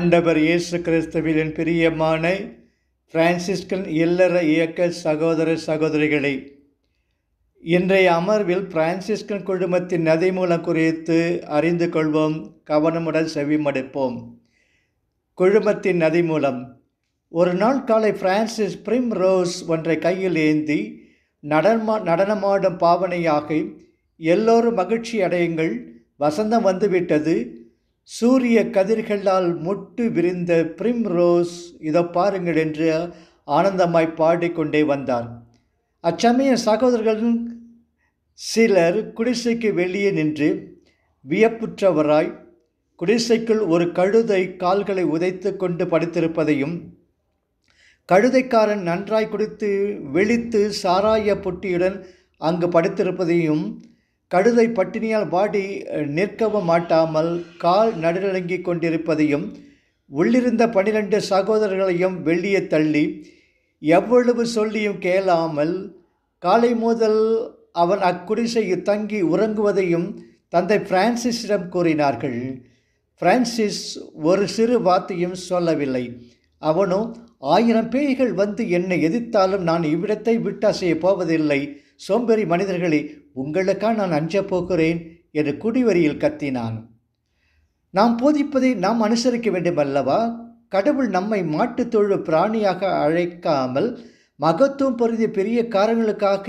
ஆண்டவர் இயேசு கிறிஸ்துவின் பிரியமான பிரான்சிஸ்கன் இல்லற இயக்க சகோதர சகோதரிகளை இன்றைய அமர்வில் பிரான்சிஸ்கன் குழுமத்தின் நதிமூலம் குறித்து அறிந்து கொள்வோம் கவனமுடன் செவிமடுப்போம் குழுமத்தின் நதிமூலம் ஒரு நாள் காலை பிரான்சிஸ் பிரிம் ரோஸ் ஒன்றை கையில் ஏந்தி நடனமா நடனமாடும் பாவனையாக எல்லோரும் மகிழ்ச்சி அடையுங்கள் வசந்தம் வந்துவிட்டது சூரிய கதிர்களால் முட்டு விரிந்த பிரிம் ரோஸ் இதோ பாருங்கள் என்று ஆனந்தமாய் பாடிக்கொண்டே வந்தார் அச்சமய சகோதரர்கள் சிலர் குடிசைக்கு வெளியே நின்று வியப்புற்றவராய் குடிசைக்குள் ஒரு கழுதை கால்களை உதைத்து கொண்டு படுத்திருப்பதையும் கழுதைக்காரன் நன்றாய் குடித்து வெளித்து சாராய பொட்டியுடன் அங்கு படுத்திருப்பதையும் கழுதை பட்டினியால் வாடி நிற்கவும் மாட்டாமல் கால் நடுநடுங்கி கொண்டிருப்பதையும் உள்ளிருந்த பனிரெண்டு சகோதரர்களையும் வெளியே தள்ளி எவ்வளவு சொல்லியும் கேளாமல் காலை முதல் அவன் அக்குடிசையில் தங்கி உறங்குவதையும் தந்தை பிரான்சிஸிடம் கூறினார்கள் பிரான்சிஸ் ஒரு சிறு வார்த்தையும் சொல்லவில்லை அவனோ ஆயிரம் பேய்கள் வந்து என்னை எதிர்த்தாலும் நான் இவ்விடத்தை விட்டு அசைய போவதில்லை சோம்பேறி மனிதர்களே உங்களுக்கா நான் அஞ்சப் போகிறேன் என்று குடிவரியில் கத்தினான் நாம் போதிப்பதை நாம் அனுசரிக்க வேண்டும் அல்லவா கடவுள் நம்மை மாட்டுத் தொழு பிராணியாக அழைக்காமல் மகத்துவம் பொருந்திய பெரிய காரணங்களுக்காக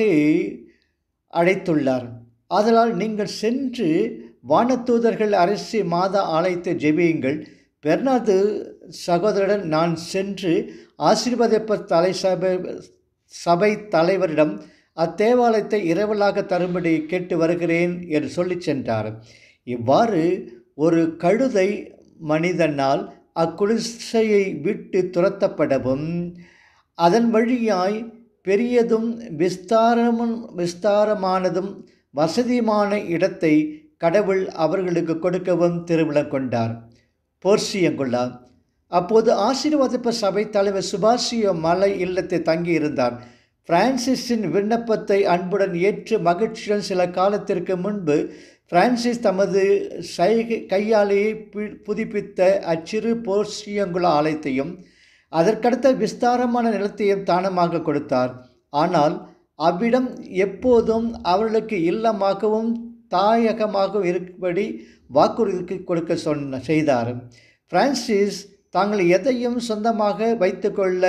அழைத்துள்ளார் ஆதலால் நீங்கள் சென்று வானத்தூதர்கள் அரசு மாதா ஆலயத்தை ஜெபியுங்கள் பெர்னாது சகோதரருடன் நான் சென்று ஆசீர்வாதப்ப தலை சபை சபை தலைவரிடம் அத்தேவாலயத்தை இரவலாக தரும்படி கேட்டு வருகிறேன் என்று சொல்லி சென்றார் இவ்வாறு ஒரு கழுதை மனிதனால் அக்குடிசையை விட்டு துரத்தப்படவும் அதன் வழியாய் பெரியதும் விஸ்தாரமும் விஸ்தாரமானதும் வசதியுமான இடத்தை கடவுள் அவர்களுக்கு கொடுக்கவும் திருவிழம் கொண்டார் போர்சியங்குள்ளா அப்போது ஆசீர்வாதப்ப சபை தலைவர் சுபாஷியோ மலை இல்லத்தை தங்கியிருந்தார் பிரான்சிஸின் விண்ணப்பத்தை அன்புடன் ஏற்று மகிழ்ச்சியுடன் சில காலத்திற்கு முன்பு பிரான்சிஸ் தமது சைகை கையாலேயே புதுப்பித்த அச்சிறு போர்சியங்குளா ஆலயத்தையும் அதற்கடுத்த விஸ்தாரமான நிலத்தையும் தானமாக கொடுத்தார் ஆனால் அவ்விடம் எப்போதும் அவர்களுக்கு இல்லமாகவும் தாயகமாகவும் இருக்கும்படி வாக்குறுதி கொடுக்க சொன்ன செய்தார் பிரான்சிஸ் தாங்கள் எதையும் சொந்தமாக வைத்துக்கொள்ள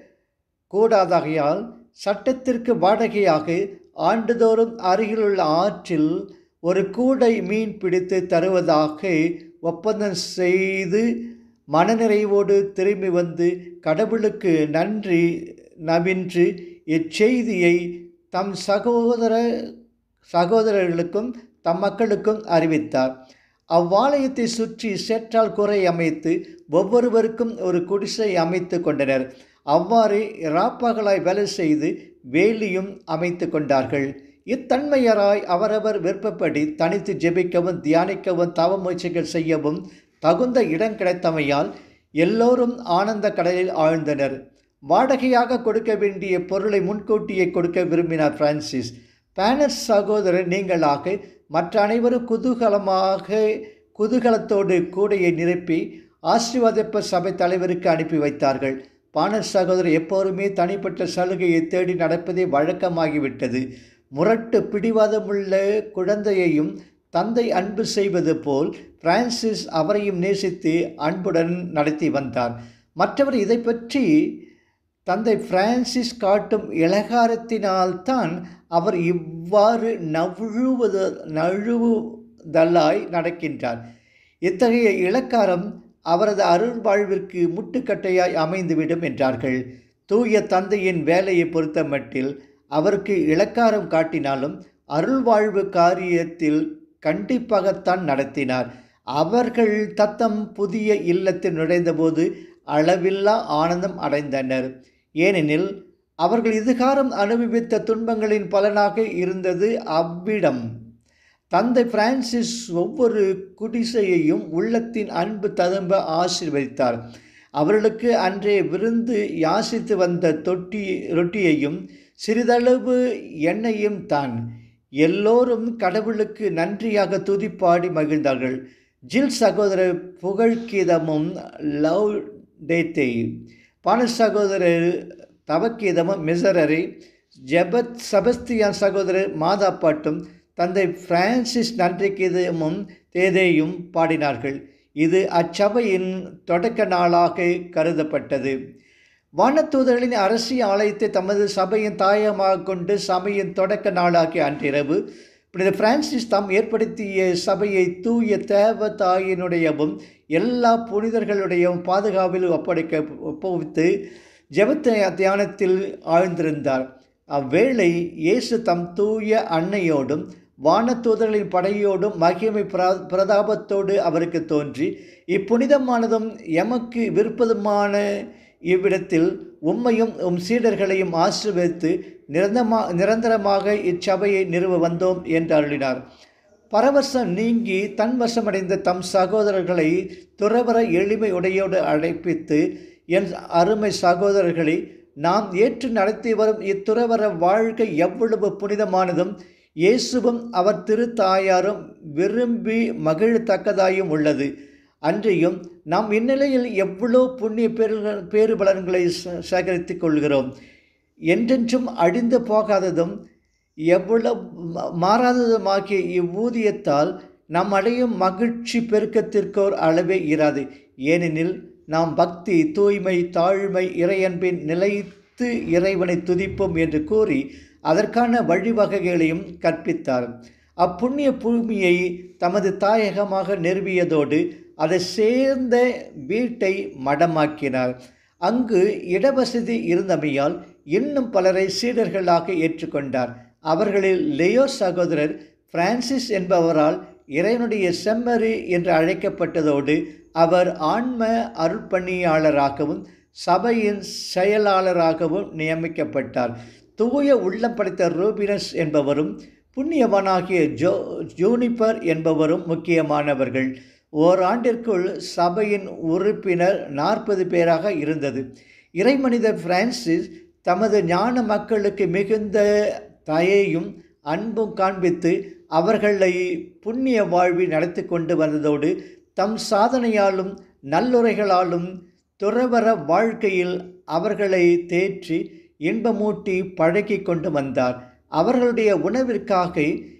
கூடாதகையால் சட்டத்திற்கு வாடகையாக ஆண்டுதோறும் அருகிலுள்ள ஆற்றில் ஒரு கூடை மீன் பிடித்து தருவதாக ஒப்பந்தம் செய்து மனநிறைவோடு திரும்பி வந்து கடவுளுக்கு நன்றி நவின்று இச்செய்தியை தம் சகோதர சகோதரர்களுக்கும் தம் மக்களுக்கும் அறிவித்தார் அவ்வாலயத்தை சுற்றி சேற்றால் குறை அமைத்து ஒவ்வொருவருக்கும் ஒரு குடிசை அமைத்து கொண்டனர் அவ்வாறு இராப்பகலாய் வேலை செய்து வேலியும் அமைத்து கொண்டார்கள் இத்தன்மையராய் அவரவர் விருப்பப்படி தனித்து ஜெபிக்கவும் தியானிக்கவும் தவ முயற்சிகள் செய்யவும் தகுந்த இடம் கிடைத்தமையால் எல்லோரும் ஆனந்த கடலில் ஆழ்ந்தனர் வாடகையாக கொடுக்க வேண்டிய பொருளை முன்கூட்டியே கொடுக்க விரும்பினார் பிரான்சிஸ் பேனஸ் சகோதரர் நீங்களாக மற்ற அனைவரும் குதூகலமாக குதூகலத்தோடு கூடையை நிரப்பி ஆசீர்வாதப்ப சபை தலைவருக்கு அனுப்பி வைத்தார்கள் பானர் சகோதரர் எப்போதுமே தனிப்பட்ட சலுகையை தேடி நடப்பதே வழக்கமாகிவிட்டது முரட்டு பிடிவாதமுள்ள குழந்தையையும் தந்தை அன்பு செய்வது போல் பிரான்சிஸ் அவரையும் நேசித்து அன்புடன் நடத்தி வந்தார் மற்றவர் இதை பற்றி தந்தை பிரான்சிஸ் காட்டும் இலகாரத்தினால்தான் அவர் இவ்வாறு நழுவுவது நழுவுதலாய் நடக்கின்றார் இத்தகைய இலக்காரம் அவரது அருள் வாழ்விற்கு முட்டுக்கட்டையாய் அமைந்துவிடும் என்றார்கள் தூய தந்தையின் வேலையை பொறுத்த மட்டில் அவருக்கு இலக்காரம் காட்டினாலும் அருள் வாழ்வு காரியத்தில் கண்டிப்பாகத்தான் நடத்தினார் அவர்கள் தத்தம் புதிய இல்லத்தில் நுழைந்தபோது அளவில்லா ஆனந்தம் அடைந்தனர் ஏனெனில் அவர்கள் இதுகாரம் அனுபவித்த துன்பங்களின் பலனாக இருந்தது அவ்விடம் தந்தை பிரான்சிஸ் ஒவ்வொரு குடிசையையும் உள்ளத்தின் அன்பு ததும்ப ஆசீர்வதித்தார் அவர்களுக்கு அன்றே விருந்து யாசித்து வந்த தொட்டி ரொட்டியையும் சிறிதளவு எண்ணெயும் தான் எல்லோரும் கடவுளுக்கு நன்றியாக துதிப்பாடி மகிழ்ந்தார்கள் ஜில் சகோதரர் புகழ்கீதமும் லவ் டேத்தே பான சகோதரர் தவக்கீதமும் மிசரரை ஜெபத் செபஸ்தியான் சகோதரர் மாதா பாட்டும் தந்தை பிரான்சிஸ் நன்றி கீதமும் தேதேயும் பாடினார்கள் இது அச்சபையின் தொடக்க நாளாக கருதப்பட்டது வானத்தூதர்களின் அரசியல் ஆலயத்தை தமது சபையின் தாயமாக கொண்டு சபையின் தொடக்க நாளாகிய அன்றிரவு புனித பிரான்சிஸ் தாம் ஏற்படுத்திய சபையை தூய தேவ தாயினுடையவும் எல்லா புனிதர்களுடையவும் பாதுகாப்பில் ஒப்படைக்க ஒப்புவித்து ஜெபத்த தியானத்தில் ஆழ்ந்திருந்தார் அவ்வேளை இயேசு தம் தூய அன்னையோடும் வானத்தூதர்களின் படையோடும் மகிமை பிரா பிரதாபத்தோடு அவருக்கு தோன்றி இப்புனிதமானதும் எமக்கு விருப்பதுமான இவ்விடத்தில் உம்மையும் உம் சீடர்களையும் ஆசிர்வதித்து நிரந்தமா நிரந்தரமாக இச்சபையை நிறுவ வந்தோம் என்று அருளினார் பரவசம் நீங்கி தன் வசமடைந்த தம் சகோதரர்களை துறவர எளிமை உடையோடு அழைப்பித்து என் அருமை சகோதரர்களை நாம் ஏற்று நடத்தி வரும் இத்துறவர வாழ்க்கை எவ்வளவு புனிதமானதும் இயேசுவும் அவர் திருத்தாயாரும் விரும்பி மகிழத்தக்கதாயும் உள்ளது அன்றியும் நாம் இந்நிலையில் எவ்வளோ புண்ணிய பேரு பேறுபலன்களை சேகரித்து கொள்கிறோம் என்றென்றும் அழிந்து போகாததும் எவ்வளவு மாறாததுமாகிய இவ்வூதியத்தால் நாம் அடையும் மகிழ்ச்சி பெருக்கத்திற்கோர் அளவே இராது ஏனெனில் நாம் பக்தி தூய்மை தாழ்மை இறையன்பின் நிலைத்து இறைவனை துதிப்போம் என்று கூறி அதற்கான வழிவகைகளையும் கற்பித்தார் அப்புண்ணிய பூமியை தமது தாயகமாக நிறுவியதோடு அதை சேர்ந்த வீட்டை மடமாக்கினார் அங்கு இடவசதி இருந்தமையால் இன்னும் பலரை சீடர்களாக ஏற்றுக்கொண்டார் அவர்களில் லியோ சகோதரர் பிரான்சிஸ் என்பவரால் இறைவனுடைய செம்மறி என்று அழைக்கப்பட்டதோடு அவர் ஆன்ம அருட்பணியாளராகவும் சபையின் செயலாளராகவும் நியமிக்கப்பட்டார் தூய உள்ளம் படைத்த ரூபினஸ் என்பவரும் புண்ணியவனாகிய ஜோ ஜூனிபர் என்பவரும் முக்கியமானவர்கள் ஓராண்டிற்குள் சபையின் உறுப்பினர் நாற்பது பேராக இருந்தது இறைமனித பிரான்சிஸ் தமது ஞான மக்களுக்கு மிகுந்த தயையும் அன்பும் காண்பித்து அவர்களை புண்ணிய வாழ்வில் நடத்தி கொண்டு வந்ததோடு தம் சாதனையாலும் நல்லுரைகளாலும் துறவர வாழ்க்கையில் அவர்களை தேற்றி இன்பமூட்டி பழக்கி கொண்டு வந்தார் அவர்களுடைய உணவிற்காக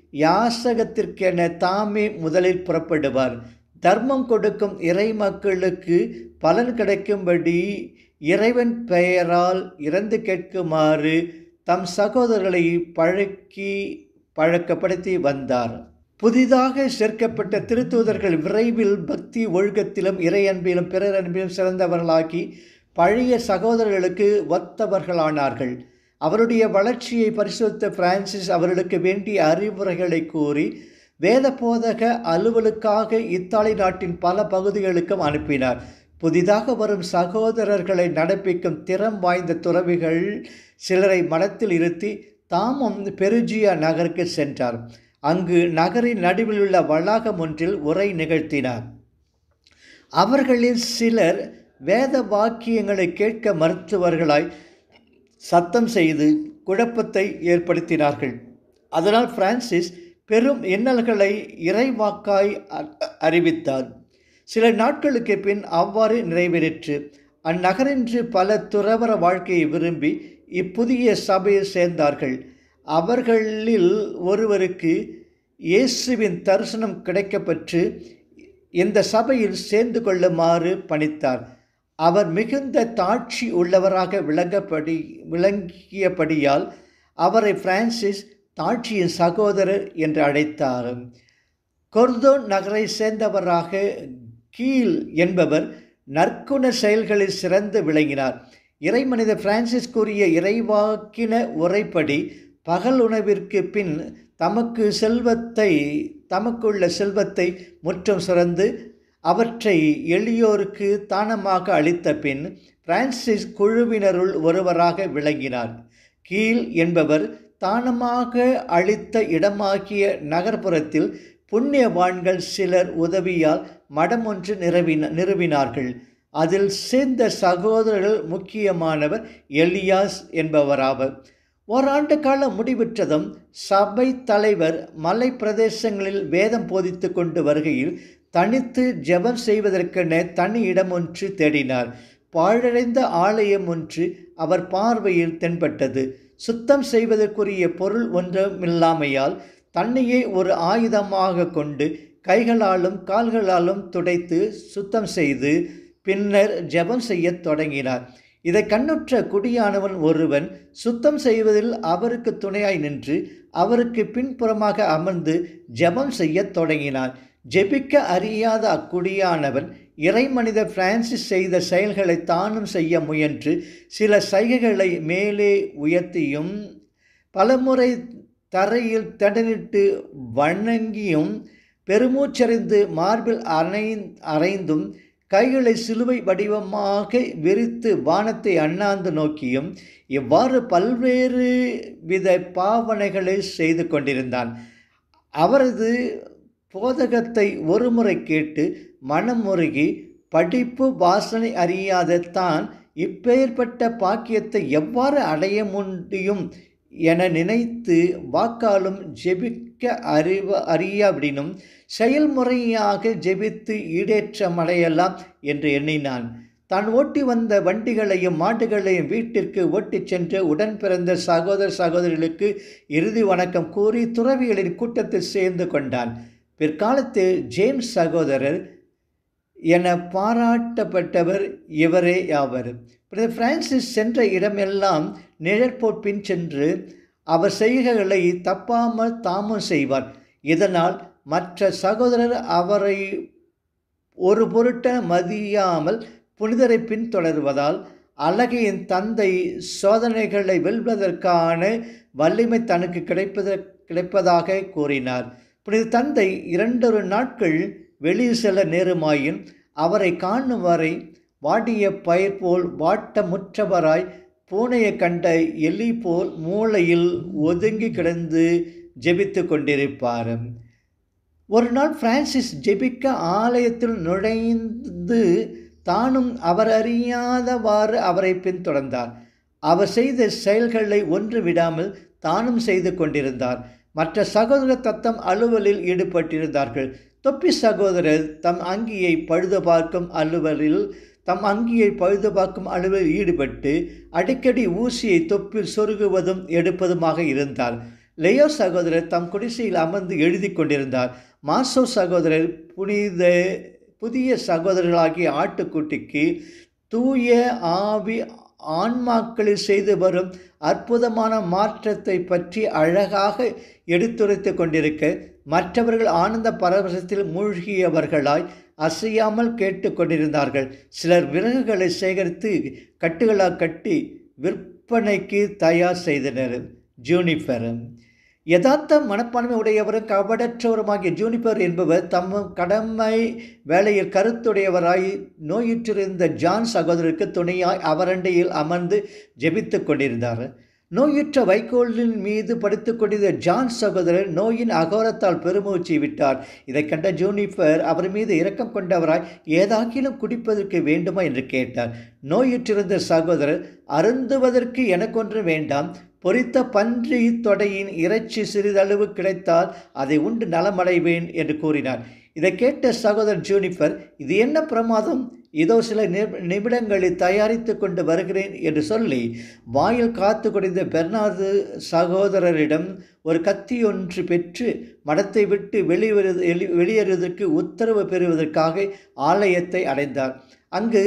யாசகத்திற்கென தாமே முதலில் புறப்படுவார் தர்மம் கொடுக்கும் இறை மக்களுக்கு பலன் கிடைக்கும்படி இறைவன் பெயரால் இறந்து கேட்குமாறு தம் சகோதரர்களை பழக்கி பழக்கப்படுத்தி வந்தார் புதிதாக சேர்க்கப்பட்ட திருத்தூதர்கள் விரைவில் பக்தி ஒழுக்கத்திலும் இறை அன்பிலும் பிறர் அன்பிலும் சிறந்தவர்களாக்கி பழைய சகோதரர்களுக்கு ஒத்தவர்களானார்கள் அவருடைய வளர்ச்சியை பரிசோதித்த பிரான்சிஸ் அவர்களுக்கு வேண்டிய அறிவுரைகளை கூறி வேத போதக அலுவலுக்காக இத்தாலி நாட்டின் பல பகுதிகளுக்கும் அனுப்பினார் புதிதாக வரும் சகோதரர்களை நடப்பிக்கும் திறம் வாய்ந்த துறவிகள் சிலரை மனத்தில் இருத்தி தாமும் பெருஜியா நகருக்கு சென்றார் அங்கு நகரின் நடுவில் உள்ள வளாகம் ஒன்றில் உரை நிகழ்த்தினார் அவர்களில் சிலர் வேத வாக்கியங்களை கேட்க மருத்துவர்களாய் சத்தம் செய்து குழப்பத்தை ஏற்படுத்தினார்கள் அதனால் பிரான்சிஸ் பெரும் இன்னல்களை இறைவாக்காய் அறிவித்தார் சில நாட்களுக்கு பின் அவ்வாறு நிறைவேறிற்று அந்நகரின்று பல துறவர வாழ்க்கையை விரும்பி இப்புதிய சபையில் சேர்ந்தார்கள் அவர்களில் ஒருவருக்கு இயேசுவின் தரிசனம் கிடைக்கப்பெற்று இந்த சபையில் சேர்ந்து கொள்ளுமாறு பணித்தார் அவர் மிகுந்த தாட்சி உள்ளவராக விளங்கப்படி விளங்கியபடியால் அவரை பிரான்சிஸ் தாட்சியின் சகோதரர் என்று அழைத்தார் கொர்தோன் நகரை சேர்ந்தவராக கீல் என்பவர் நற்குண செயல்களில் சிறந்து விளங்கினார் இறைமனித பிரான்சிஸ் கூறிய இறைவாக்கின உரைப்படி பகல் உணவிற்கு பின் தமக்கு செல்வத்தை தமக்குள்ள செல்வத்தை முற்றம் சுரந்து அவற்றை எளியோருக்கு தானமாக அளித்த பின் பிரான்சிஸ் குழுவினருள் ஒருவராக விளங்கினார் கீழ் என்பவர் தானமாக அளித்த இடமாகிய நகர்ப்புறத்தில் புண்ணியவான்கள் சிலர் உதவியால் மடம் ஒன்று நிறுவின நிறுவினார்கள் அதில் சேர்ந்த சகோதரர்கள் முக்கியமானவர் எலியாஸ் என்பவராவர் ஓராண்டு காலம் முடிவுற்றதும் சபை தலைவர் மலை பிரதேசங்களில் வேதம் போதித்து கொண்டு வருகையில் தனித்து ஜெபம் செய்வதற்கென தனி இடம் ஒன்று தேடினார் பாழடைந்த ஆலயம் ஒன்று அவர் பார்வையில் தென்பட்டது சுத்தம் செய்வதற்குரிய பொருள் ஒன்றுமில்லாமையால் தன்னையே ஒரு ஆயுதமாக கொண்டு கைகளாலும் கால்களாலும் துடைத்து சுத்தம் செய்து பின்னர் ஜெபம் செய்யத் தொடங்கினார் இதை கண்ணுற்ற குடியானவன் ஒருவன் சுத்தம் செய்வதில் அவருக்கு துணையாய் நின்று அவருக்கு பின்புறமாக அமர்ந்து ஜெபம் செய்யத் தொடங்கினான் ஜெபிக்க அறியாத அக்குடியானவன் இறைமனித பிரான்சிஸ் செய்த செயல்களை தானும் செய்ய முயன்று சில சைகைகளை மேலே உயர்த்தியும் பலமுறை தரையில் தடனிட்டு வணங்கியும் பெருமூச்சறிந்து மார்பில் அரை அரைந்தும் கைகளை சிலுவை வடிவமாக விரித்து வானத்தை அண்ணாந்து நோக்கியும் இவ்வாறு பல்வேறு வித பாவனைகளை செய்து கொண்டிருந்தான் அவரது போதகத்தை ஒருமுறை கேட்டு மனம் முருகி படிப்பு வாசனை அறியாத தான் இப்பெயர்பட்ட பாக்கியத்தை எவ்வாறு அடைய முடியும் என நினைத்து வாக்காலும் ஜெபிக்க அறிவ அறியாவிடினும் செயல்முறையாக ஜெபித்து ஈடேற்றமடையலாம் என்று எண்ணினான் தான் ஓட்டி வந்த வண்டிகளையும் மாடுகளையும் வீட்டிற்கு ஓட்டிச் சென்று உடன் பிறந்த சகோதர சகோதரிகளுக்கு இறுதி வணக்கம் கூறி துறவிகளின் கூட்டத்தில் சேர்ந்து கொண்டான் பிற்காலத்தில் ஜேம்ஸ் சகோதரர் என பாராட்டப்பட்டவர் இவரே ஆவர் பிரான்சிஸ் சென்ற இடமெல்லாம் நிழற்போட் பின் சென்று அவர் செய்கைகளை தப்பாமல் தாமும் செய்வார் இதனால் மற்ற சகோதரர் அவரை ஒரு பொருட்ட மதியாமல் புனிதரை பின்தொடர்வதால் அழகையின் தந்தை சோதனைகளை வெல்வதற்கான வலிமை தனக்கு கிடைப்பத கிடைப்பதாக கூறினார் புனித தந்தை இரண்டொரு நாட்கள் வெளியில் செல்ல நேருமாயின் அவரை காணும் வரை வாடிய பயிர் போல் வாட்டமுற்றவராய் பூனையை கண்ட எலி போல் மூளையில் ஒதுங்கி கிடந்து ஜெபித்து கொண்டிருப்பார் ஒரு நாள் பிரான்சிஸ் ஜெபிக்க ஆலயத்தில் நுழைந்து தானும் அவர் அறியாதவாறு அவரை பின்தொடர்ந்தார் அவர் செய்த செயல்களை ஒன்று விடாமல் தானும் செய்து கொண்டிருந்தார் மற்ற சகோதர தத்தம் அலுவலில் ஈடுபட்டிருந்தார்கள் தொப்பி சகோதரர் தம் அங்கியை பழுது பார்க்கும் அலுவலில் தம் அங்கியை பழுது பார்க்கும் அலுவலில் ஈடுபட்டு அடிக்கடி ஊசியை தொப்பில் சொருகுவதும் எடுப்பதுமாக இருந்தார் லேயோ சகோதரர் தம் குடிசையில் அமர்ந்து எழுதி கொண்டிருந்தார் மாசோ சகோதரர் புனித புதிய சகோதரர்களாகிய ஆட்டுக்குட்டிக்கு தூய ஆவி ஆன்மாக்களில் செய்து வரும் அற்புதமான மாற்றத்தை பற்றி அழகாக எடுத்துரைத்து கொண்டிருக்க மற்றவர்கள் ஆனந்த பரவசத்தில் மூழ்கியவர்களாய் அசையாமல் கேட்டு கொண்டிருந்தார்கள் சிலர் விறகுகளை சேகரித்து கட்டுகளாக கட்டி விற்பனைக்கு தயார் செய்தனர் ஜூனிஃபர் யதார்த்த மனப்பான்மை உடையவரும் கபடற்றவருமாகிய ஜூனிபர் என்பவர் தம் கடமை வேலையில் கருத்துடையவராய் நோயுற்றிருந்த ஜான் சகோதரருக்கு துணையாய் அவரண்டையில் அமர்ந்து ஜெபித்து கொண்டிருந்தார் நோயுற்ற வைக்கோலின் மீது படுத்துக் கொண்டிருந்த ஜான் சகோதரர் நோயின் அகோரத்தால் பெருமூச்சு விட்டார் இதை கண்ட ஜூனிஃபர் அவர் மீது இரக்கம் கொண்டவராய் ஏதாக்கிலும் குடிப்பதற்கு வேண்டுமா என்று கேட்டார் நோயுற்றிருந்த சகோதரர் அருந்துவதற்கு எனக்கொன்று வேண்டாம் பொரித்த பன்றி தொடையின் இறைச்சி சிறிதளவு கிடைத்தால் அதை உண்டு நலமடைவேன் என்று கூறினார் இதை கேட்ட சகோதரர் ஜூனிஃபர் இது என்ன பிரமாதம் இதோ சில நிமிடங்களில் தயாரித்து கொண்டு வருகிறேன் என்று சொல்லி வாயில் காத்து கொடிந்த பெர்னார்து சகோதரரிடம் ஒரு கத்தி ஒன்று பெற்று மடத்தை விட்டு வெளிவரு வெளியேறுவதற்கு உத்தரவு பெறுவதற்காக ஆலயத்தை அடைந்தார் அங்கு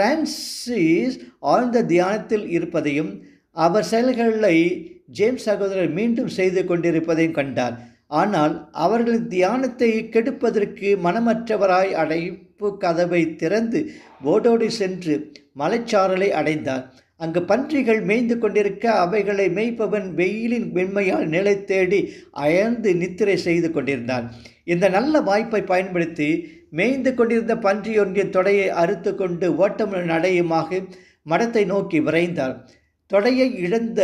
பிரான்சிஸ் ஆழ்ந்த தியானத்தில் இருப்பதையும் அவர் செயல்களை ஜேம்ஸ் சகோதரர் மீண்டும் செய்து கொண்டிருப்பதையும் கண்டார் ஆனால் அவர்களின் தியானத்தை கெடுப்பதற்கு மனமற்றவராய் அடைப்பு கதவை திறந்து ஓடோடி சென்று மலைச்சாரலை அடைந்தார் அங்கு பன்றிகள் மேய்ந்து கொண்டிருக்க அவைகளை மேய்ப்பவன் வெயிலின் வெண்மையால் நிலை தேடி அயர்ந்து நித்திரை செய்து கொண்டிருந்தான் இந்த நல்ல வாய்ப்பை பயன்படுத்தி மேய்ந்து கொண்டிருந்த பன்றியொன்றின் தொடையை அறுத்து கொண்டு ஓட்டம் நடையுமாக மடத்தை நோக்கி விரைந்தார் தொடையை இழந்த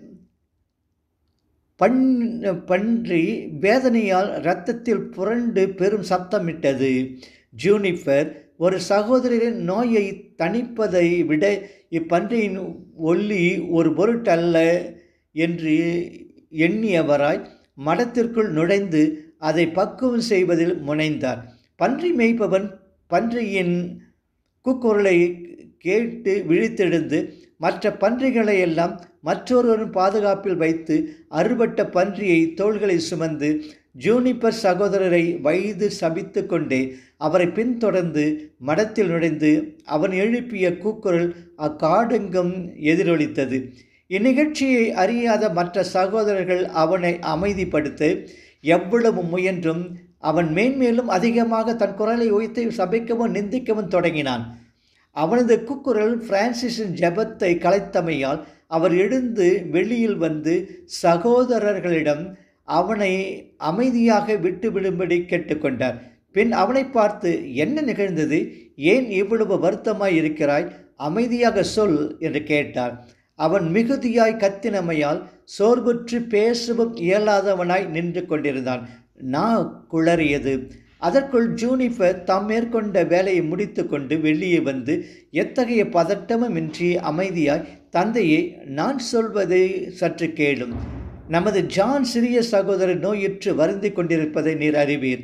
பண் பன்றி வேதனையால் இரத்தத்தில் புரண்டு பெரும் சத்தமிட்டது ஜூனிஃபர் ஒரு சகோதரின் நோயை தணிப்பதை விட இப்பன்றியின் ஒல்லி ஒரு பொருட்டல்ல என்று எண்ணியவராய் மடத்திற்குள் நுழைந்து அதை பக்குவம் செய்வதில் முனைந்தார் பன்றி மேய்ப்பவன் பன்றியின் கூக்குரலை கேட்டு விழித்தெழுந்து மற்ற பன்றிகளை எல்லாம் மற்றொருவரின் பாதுகாப்பில் வைத்து அறுபட்ட பன்றியை தோள்களை சுமந்து ஜூனிப்பர் சகோதரரை வயது சபித்து கொண்டே அவரை பின்தொடர்ந்து மடத்தில் நுழைந்து அவன் எழுப்பிய கூக்குரல் அக்காடெங்கும் எதிரொலித்தது இந்நிகழ்ச்சியை அறியாத மற்ற சகோதரர்கள் அவனை அமைதிப்படுத்த எவ்வளவு முயன்றும் அவன் மேன்மேலும் அதிகமாக தன் குரலை உயர்த்தி சபிக்கவும் நிந்திக்கவும் தொடங்கினான் அவனது கூக்குரல் பிரான்சிஸின் ஜெபத்தை கலைத்தமையால் அவர் எழுந்து வெளியில் வந்து சகோதரர்களிடம் அவனை அமைதியாக விட்டுவிடும்படி கேட்டுக்கொண்டார் பின் அவனை பார்த்து என்ன நிகழ்ந்தது ஏன் இவ்வளவு வருத்தமாய் இருக்கிறாய் அமைதியாக சொல் என்று கேட்டார் அவன் மிகுதியாய் கத்தினமையால் சோர்வுற்று பேசவும் இயலாதவனாய் நின்று கொண்டிருந்தான் நான் குளறியது அதற்குள் ஜூனிஃபர் தாம் மேற்கொண்ட வேலையை முடித்துக்கொண்டு வெளியே வந்து எத்தகைய பதட்டமுமின்றி அமைதியாய் தந்தையே நான் சொல்வதை சற்று கேளும் நமது ஜான் சிறிய சகோதரர் நோயுற்று வருந்தி கொண்டிருப்பதை நீர் அறிவீர்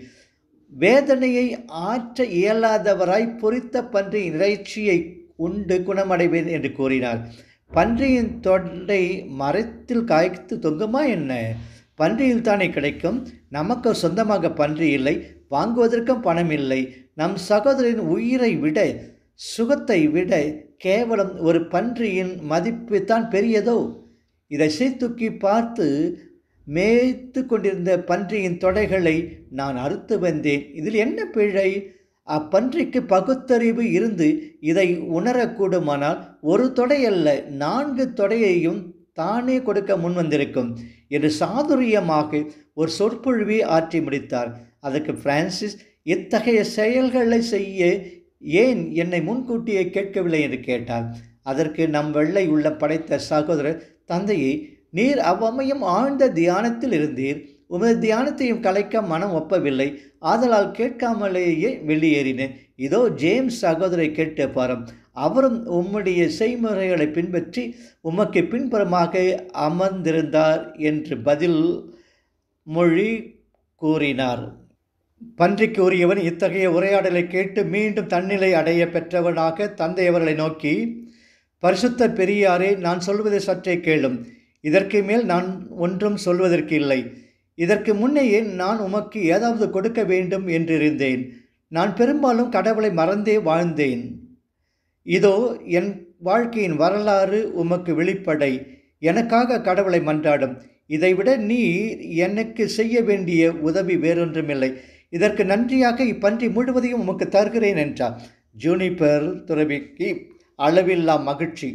வேதனையை ஆற்ற இயலாதவராய் பொறித்த பன்றி இறைச்சியை உண்டு குணமடைவேன் என்று கூறினார் பன்றியின் தொண்டை மரத்தில் காய்த்து தொங்குமா என்ன பன்றியில் தானே கிடைக்கும் நமக்கு சொந்தமாக பன்றி இல்லை வாங்குவதற்கும் பணம் இல்லை நம் சகோதரின் உயிரை விட சுகத்தை விட கேவலம் ஒரு பன்றியின் மதிப்பு தான் பெரியதோ இதை சீர்தூக்கி பார்த்து மேய்த்து கொண்டிருந்த பன்றியின் தொடைகளை நான் அறுத்து வந்தேன் இதில் என்ன பிழை அப்பன்றிக்கு பகுத்தறிவு இருந்து இதை உணரக்கூடுமானால் ஒரு தொடை அல்ல நான்கு தொடையையும் தானே கொடுக்க முன்வந்திருக்கும் என்று சாதுரியமாக ஒரு சொற்பொழிவை ஆற்றி முடித்தார் அதற்கு பிரான்சிஸ் இத்தகைய செயல்களை செய்ய ஏன் என்னை முன்கூட்டியே கேட்கவில்லை என்று கேட்டார் அதற்கு நம் வெள்ளை உள்ள படைத்த சகோதரர் தந்தையை நீர் அவ்வமயம் ஆழ்ந்த தியானத்தில் இருந்தீர் உமது தியானத்தையும் கலைக்க மனம் ஒப்பவில்லை ஆதலால் கேட்காமலேயே வெளியேறினேன் இதோ ஜேம்ஸ் சகோதரை கேட்ட பாரம் அவரும் உம்முடைய செய்முறைகளை பின்பற்றி உமக்கு பின்புறமாக அமர்ந்திருந்தார் என்று பதில் மொழி கூறினார் பன்றிக்கு உரியவன் இத்தகைய உரையாடலை கேட்டு மீண்டும் தன்னிலை அடைய பெற்றவனாக தந்தை அவர்களை நோக்கி பரிசுத்த பெரியாரே நான் சொல்வதை சற்றே கேளும் இதற்கு மேல் நான் ஒன்றும் சொல்வதற்கு இல்லை இதற்கு முன்னையே நான் உமக்கு ஏதாவது கொடுக்க வேண்டும் என்றிருந்தேன் நான் பெரும்பாலும் கடவுளை மறந்தே வாழ்ந்தேன் இதோ என் வாழ்க்கையின் வரலாறு உமக்கு வெளிப்படை எனக்காக கடவுளை மன்றாடும் இதைவிட நீ எனக்கு செய்ய வேண்டிய உதவி வேறொன்றுமில்லை இதற்கு நன்றியாக இப்பன்றி முழுவதையும் உமக்கு தருகிறேன் என்றார் ஜூனிபர் துறவிக்கு அளவில்லா மகிழ்ச்சி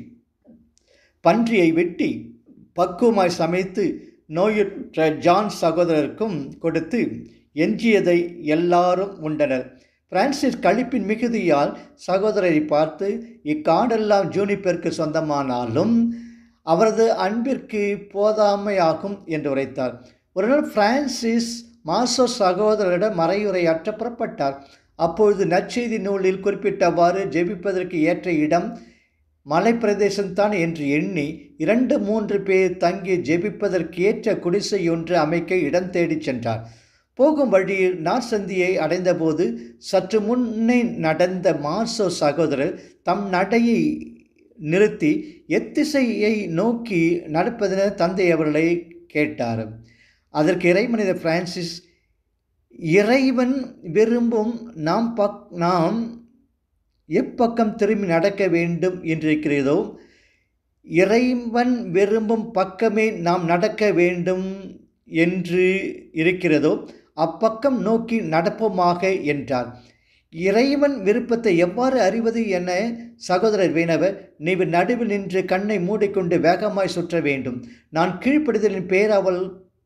பன்றியை வெட்டி பக்குவமாய் சமைத்து நோயுற்ற ஜான் சகோதரருக்கும் கொடுத்து எஞ்சியதை எல்லாரும் உண்டனர் பிரான்சிஸ் கழிப்பின் மிகுதியால் சகோதரரை பார்த்து இக்காடெல்லாம் ஜூனிப்பருக்கு சொந்தமானாலும் அவரது அன்பிற்கு போதாமையாகும் என்று உரைத்தார் ஒரு நாள் பிரான்சிஸ் மாசோ சகோதரரிடம் மறையுரையாற்ற புறப்பட்டார் அப்பொழுது நற்செய்தி நூலில் குறிப்பிட்டவாறு ஜெபிப்பதற்கு ஏற்ற இடம் மலைப்பிரதேசம்தான் என்று எண்ணி இரண்டு மூன்று பேர் தங்கி ஜெபிப்பதற்கு ஏற்ற குடிசை ஒன்று அமைக்க இடம் தேடிச் சென்றார் போகும் வழியில் நார்சந்தியை அடைந்தபோது சற்று முன்னே நடந்த மாசோ சகோதரர் தம் நடையை நிறுத்தி எத்திசையை நோக்கி நடப்பதென தந்தை அவர்களை கேட்டார் அதற்கு இறைமனித பிரான்சிஸ் இறைவன் விரும்பும் நாம் பக் நாம் எப்பக்கம் திரும்பி நடக்க வேண்டும் என்றிருக்கிறதோ இறைவன் விரும்பும் பக்கமே நாம் நடக்க வேண்டும் என்று இருக்கிறதோ அப்பக்கம் நோக்கி நடப்போமாக என்றார் இறைவன் விருப்பத்தை எவ்வாறு அறிவது என சகோதரர் வேணவர் நீ நடுவில் நின்று கண்ணை மூடிக்கொண்டு வேகமாய் சுற்ற வேண்டும் நான் கீழ்ப்படுதலின் பேராவல்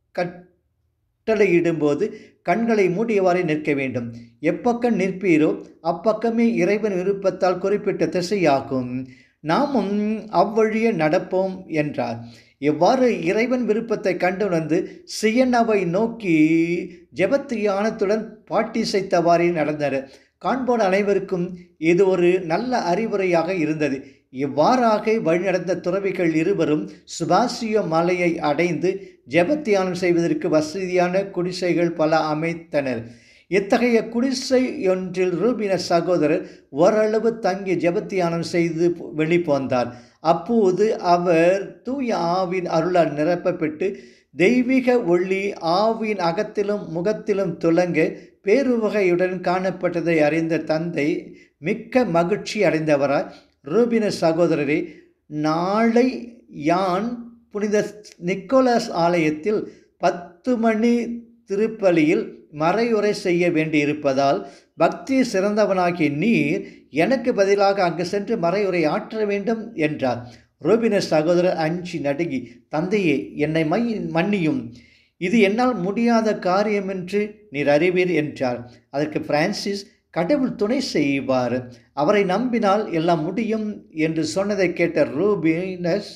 கட்டளையிடும்போது கண்களை மூடியவாறே நிற்க வேண்டும் எப்பக்கம் நிற்பீரோ அப்பக்கமே இறைவன் விருப்பத்தால் குறிப்பிட்ட திசையாகும் நாமும் அவ்வழியே நடப்போம் என்றார் எவ்வாறு இறைவன் விருப்பத்தை கண்டுணர்ந்து சியனவை நோக்கி ஜெபத்தியானத்துடன் பாட்டிசைத்தவாறே நடந்தனர் காண்போர் அனைவருக்கும் இது ஒரு நல்ல அறிவுரையாக இருந்தது இவ்வாறாக வழிநடந்த துறவிகள் இருவரும் சுபாசியோ மலையை அடைந்து ஜெபத்தியானம் செய்வதற்கு வசதியான குடிசைகள் பல அமைத்தனர் இத்தகைய குடிசை ஒன்றில் ரூபின சகோதரர் ஓரளவு தங்கி ஜெபத்தியானம் செய்து வெளிப்போந்தார் அப்போது அவர் தூய ஆவின் அருளால் நிரப்பப்பட்டு தெய்வீக ஒளி ஆவின் அகத்திலும் முகத்திலும் துலங்க பேருவகையுடன் காணப்பட்டதை அறிந்த தந்தை மிக்க மகிழ்ச்சி அடைந்தவராய் ரூபின சகோதரரே நாளை யான் புனித நிக்கோலஸ் ஆலயத்தில் பத்து மணி திருப்பலியில் மறையுறை செய்ய வேண்டியிருப்பதால் பக்தி சிறந்தவனாகிய நீர் எனக்கு பதிலாக அங்கு சென்று மறையுறை ஆற்ற வேண்டும் என்றார் ரோபினர் சகோதரர் அஞ்சி நடுங்கி தந்தையே என்னை மை மன்னியும் இது என்னால் முடியாத காரியம் என்று நீர் அறிவீர் என்றார் அதற்கு பிரான்சிஸ் கடவுள் துணை செய்வார் அவரை நம்பினால் எல்லாம் முடியும் என்று சொன்னதை கேட்ட ரூபினஸ்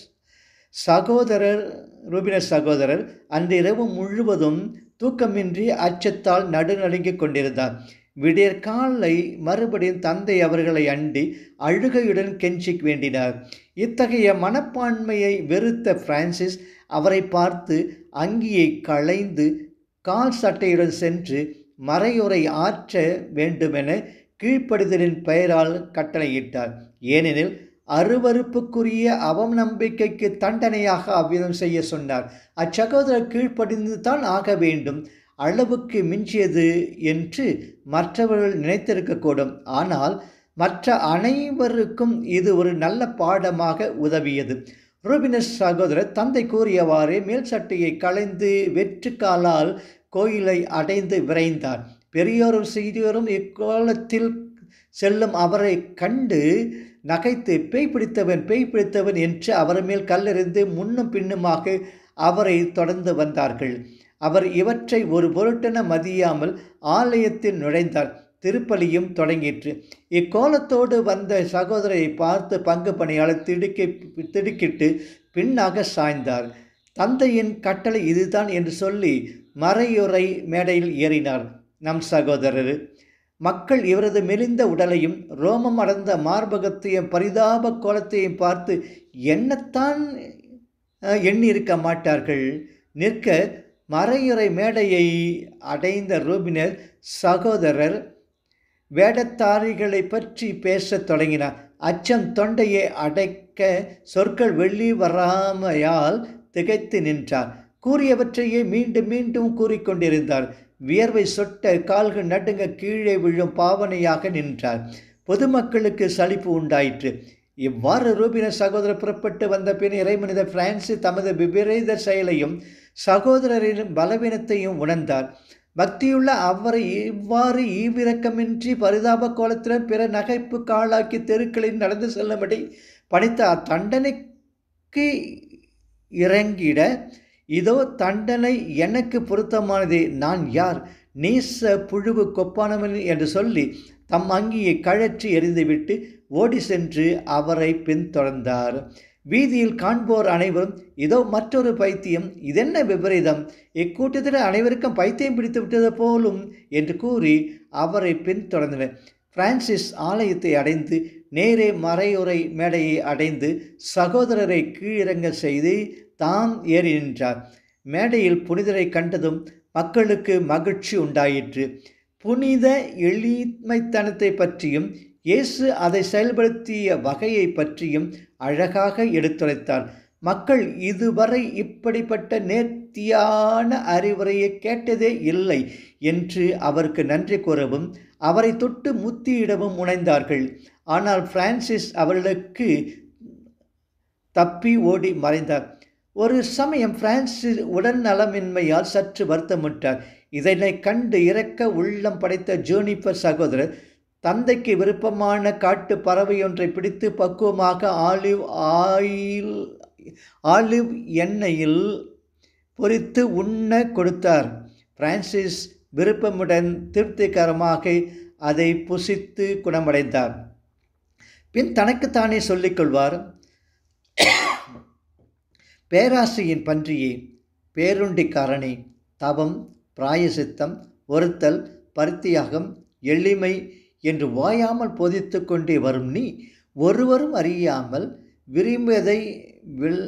சகோதரர் ரூபினஸ் சகோதரர் அன்றிரவு முழுவதும் தூக்கமின்றி அச்சத்தால் நடுநடுங்கிக் கொண்டிருந்தார் விடியற்காலை மறுபடியும் தந்தை அவர்களை அண்டி அழுகையுடன் கெஞ்சி வேண்டினார் இத்தகைய மனப்பான்மையை வெறுத்த பிரான்சிஸ் அவரை பார்த்து அங்கியை களைந்து கால் சட்டையுடன் சென்று மறையுறை ஆற்ற வேண்டுமென கீழ்ப்படிதலின் பெயரால் கட்டளையிட்டார் ஏனெனில் அருவறுப்புக்குரிய அவநம்பிக்கைக்கு தண்டனையாக அவ்விதம் செய்ய சொன்னார் அச்சகோதரர் கீழ்ப்படிந்து தான் ஆக வேண்டும் அளவுக்கு மிஞ்சியது என்று மற்றவர்கள் நினைத்திருக்கக்கூடும் ஆனால் மற்ற அனைவருக்கும் இது ஒரு நல்ல பாடமாக உதவியது ரூபினஸ் சகோதரர் தந்தை கூறியவாறே மேல் சட்டையை களைந்து வெற்று காலால் கோயிலை அடைந்து விரைந்தார் பெரியோரும் சிறியோரும் இக்கோலத்தில் செல்லும் அவரை கண்டு நகைத்து பேய் பிடித்தவன் பேய் பிடித்தவன் என்று அவர் மேல் கல்லெறிந்து முன்னும் பின்னுமாக அவரை தொடர்ந்து வந்தார்கள் அவர் இவற்றை ஒரு பொருட்டென மதியாமல் ஆலயத்தில் நுழைந்தார் திருப்பலியும் தொடங்கிற்று இக்கோலத்தோடு வந்த சகோதரரை பார்த்து பங்கு பணியாளர் திடுக்கி திடுக்கிட்டு பின்னாக சாய்ந்தார் தந்தையின் கட்டளை இதுதான் என்று சொல்லி மறையுறை மேடையில் ஏறினார் நம் சகோதரர் மக்கள் இவரது மெலிந்த உடலையும் ரோமம் அடர்ந்த மார்பகத்தையும் பரிதாப கோலத்தையும் பார்த்து என்னத்தான் எண்ணியிருக்க மாட்டார்கள் நிற்க மறையுறை மேடையை அடைந்த ரூபினர் சகோதரர் வேடத்தாரிகளை பற்றி பேசத் தொடங்கினார் அச்சம் தொண்டையை அடைக்க சொற்கள் வெளி வராமையால் திகைத்து நின்றார் கூறியவற்றையே மீண்டும் மீண்டும் கூறிக்கொண்டிருந்தார் வியர்வை சொட்ட கால்கள் நடுங்க கீழே விழும் பாவனையாக நின்றார் பொதுமக்களுக்கு சலிப்பு உண்டாயிற்று இவ்வாறு ரூபின சகோதரர் புறப்பட்டு வந்த பின் இறைமனித பிரான்சி தமது விபரீத செயலையும் சகோதரரின் பலவீனத்தையும் உணர்ந்தார் பக்தியுள்ள அவரை இவ்வாறு ஈவிரக்கமின்றி பரிதாப கோலத்துடன் பிற நகைப்பு காலாக்கி தெருக்களில் நடந்து செல்லும்படி பணித்த அத்தண்டனைக்கு இறங்கிட இதோ தண்டனை எனக்கு பொருத்தமானதே நான் யார் நீச புழுவு கொப்பானவன் என்று சொல்லி தம் அங்கியை கழற்றி எறிந்துவிட்டு ஓடி சென்று அவரை பின்தொடர்ந்தார் வீதியில் காண்போர் அனைவரும் இதோ மற்றொரு பைத்தியம் இதென்ன விபரீதம் இக்கூட்டத்தில் அனைவருக்கும் பைத்தியம் பிடித்து விட்டது போலும் என்று கூறி அவரை பின்தொடர்ந்தனர் பிரான்சிஸ் ஆலயத்தை அடைந்து நேரே மறையுறை மேடையை அடைந்து சகோதரரை கீழிறங்க செய்து தாம் ஏறி நின்றார் மேடையில் புனிதரை கண்டதும் மக்களுக்கு மகிழ்ச்சி உண்டாயிற்று புனித எளிமைத்தனத்தை பற்றியும் இயேசு அதை செயல்படுத்திய வகையை பற்றியும் அழகாக எடுத்துரைத்தார் மக்கள் இதுவரை இப்படிப்பட்ட நேர்த்தியான அறிவுரையை கேட்டதே இல்லை என்று அவருக்கு நன்றி கூறவும் அவரை தொட்டு முத்தியிடவும் முனைந்தார்கள் ஆனால் பிரான்சிஸ் அவர்களுக்கு தப்பி ஓடி மறைந்தார் ஒரு சமயம் பிரான்சிஸ் உடல் நலமின்மையால் சற்று வருத்தமுட்டார் இதனை கண்டு இறக்க உள்ளம் படைத்த ஜூனிபர் சகோதரர் தந்தைக்கு விருப்பமான காட்டு பறவை ஒன்றை பிடித்து பக்குவமாக ஆலிவ் ஆயில் ஆலிவ் எண்ணெயில் பொரித்து உண்ண கொடுத்தார் பிரான்சிஸ் விருப்பமுடன் திருப்திகரமாக அதை புசித்து குணமடைந்தார் பின் தனக்குத்தானே சொல்லிக்கொள்வார் பேராசையின் பன்றியே பேருண்டிக்காரனே தவம் பிராயசித்தம் ஒருத்தல் பருத்தியாகம் எளிமை என்று வாயாமல் போதித்து கொண்டே வரும் நீ ஒருவரும் அறியாமல் விரும்பியதை வில்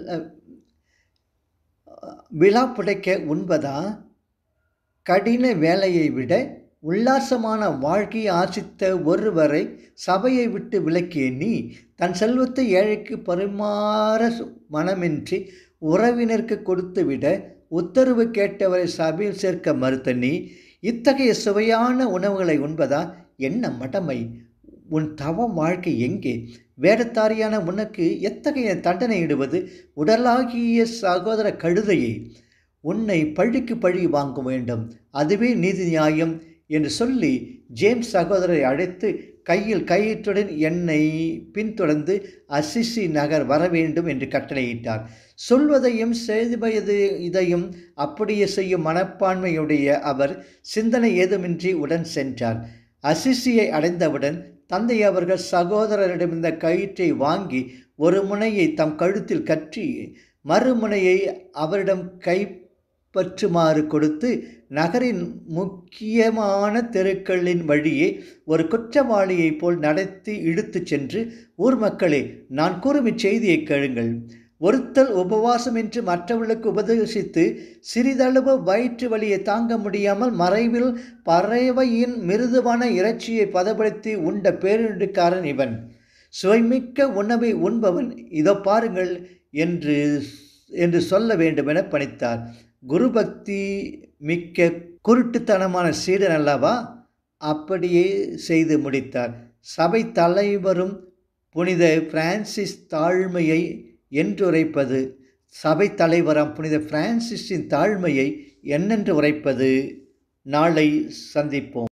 விழா புடைக்க உண்பதா கடின வேலையை விட உல்லாசமான வாழ்க்கையை ஆசித்த ஒருவரை சபையை விட்டு விலக்கிய நீ தன் செல்வத்தை ஏழைக்கு பரிமாற மனமின்றி உறவினருக்கு கொடுத்துவிட உத்தரவு கேட்டவரை சபையில் சேர்க்க மறுத்த நீ இத்தகைய சுவையான உணவுகளை உண்பதா என்ன மடமை உன் தவ வாழ்க்கை எங்கே வேடத்தாரியான உனக்கு எத்தகைய தண்டனை இடுவது உடலாகிய சகோதர கழுதையை உன்னை பழிக்கு பழி வாங்க வேண்டும் அதுவே நீதி நியாயம் என்று சொல்லி ஜேம்ஸ் சகோதரரை அழைத்து கையில் கையீட்டுடன் என்னை பின்தொடர்ந்து அசிசி நகர் வர வேண்டும் என்று கட்டளையிட்டார் சொல்வதையும் செய்வது இதையும் அப்படியே செய்யும் மனப்பான்மையுடைய அவர் சிந்தனை ஏதுமின்றி உடன் சென்றார் அசிசியை அடைந்தவுடன் தந்தை அவர்கள் சகோதரரிடமிருந்த கயிற்றை வாங்கி ஒரு முனையை தம் கழுத்தில் கற்றி மறுமுனையை அவரிடம் கைப்பற்றுமாறு கொடுத்து நகரின் முக்கியமான தெருக்களின் வழியே ஒரு குற்றவாளியைப் போல் நடத்தி இழுத்துச் சென்று ஊர் மக்களே நான் கூறும் இச்செய்தியை கேளுங்கள் ஒருத்தல் உபவாசம் என்று மற்றவர்களுக்கு உபதேசித்து சிறிதளவு வயிற்று வலியை தாங்க முடியாமல் மறைவில் பறவையின் மிருதுவான இறைச்சியை பதப்படுத்தி உண்ட பேருண்டுக்காரன் இவன் சுவைமிக்க உணவை உண்பவன் இதோ பாருங்கள் என்று என்று சொல்ல வேண்டுமென பணித்தார் குருபக்தி மிக்க குருட்டுத்தனமான சீடன் அல்லவா அப்படியே செய்து முடித்தார் சபை தலைவரும் புனித பிரான்சிஸ் தாழ்மையை என்றுரைப்பது சபை தலைவராம் புனித பிரான்சிஸின் தாழ்மையை என்னென்று உரைப்பது நாளை சந்திப்போம்